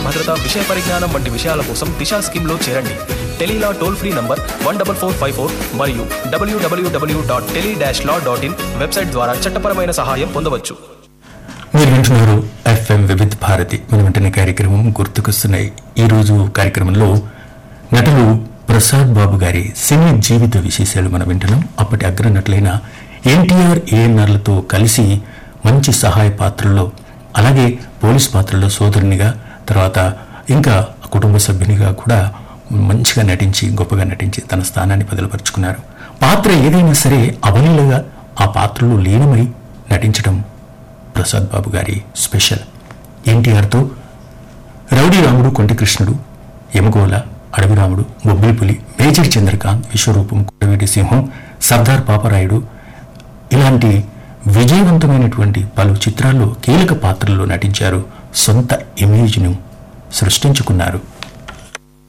భద్రత విషయ పరిజ్ఞానం వంటి విషయాల కోసం దిశా స్కీమ్లో చేరండి tele law toll free number one double four five four మరియు W W W dot tele dash law dot in website ద్వారా చట్టపరమైన సహాయం పొందవచ్చు మీరు వింటున్నారు ఎఫ్ఎం వివిధ్ భారతి మన వెంటనే కార్యక్రమం గుర్తుకొస్తున్నాయి ఈ రోజు కార్యక్రమంలో నటులు ప్రసాద్ బాబు గారి సినీ జీవిత విశేషాలు మనం వింటున్నాం అప్పటి అగ్రనటులైన ఎన్టీఆర్ ఏఎన్ఆర్లతో కలిసి మంచి సహాయ పాత్రల్లో అలాగే పోలీస్ పాత్రలో సోదరునిగా తర్వాత ఇంకా కుటుంబ సభ్యునిగా కూడా మంచిగా నటించి గొప్పగా నటించి తన స్థానాన్ని బదులుపరుచుకున్నారు పాత్ర ఏదైనా సరే అవలీలగా ఆ పాత్రలో లీనమై నటించడం ప్రసాద్ బాబు గారి స్పెషల్ ఎన్టీఆర్తో రౌడీ రాముడు కొంటి కృష్ణుడు యమగోళ అడవి రాముడు బొబ్బిలిపులి మేజర్ చంద్రకాంత్ విశ్వరూపం కొడవీటి సింహం సర్దార్ పాపరాయుడు ఇలాంటి విజయవంతమైనటువంటి పలు చిత్రాల్లో కీలక పాత్రల్లో నటించారు సొంత ఇమేజ్ను సృష్టించుకున్నారు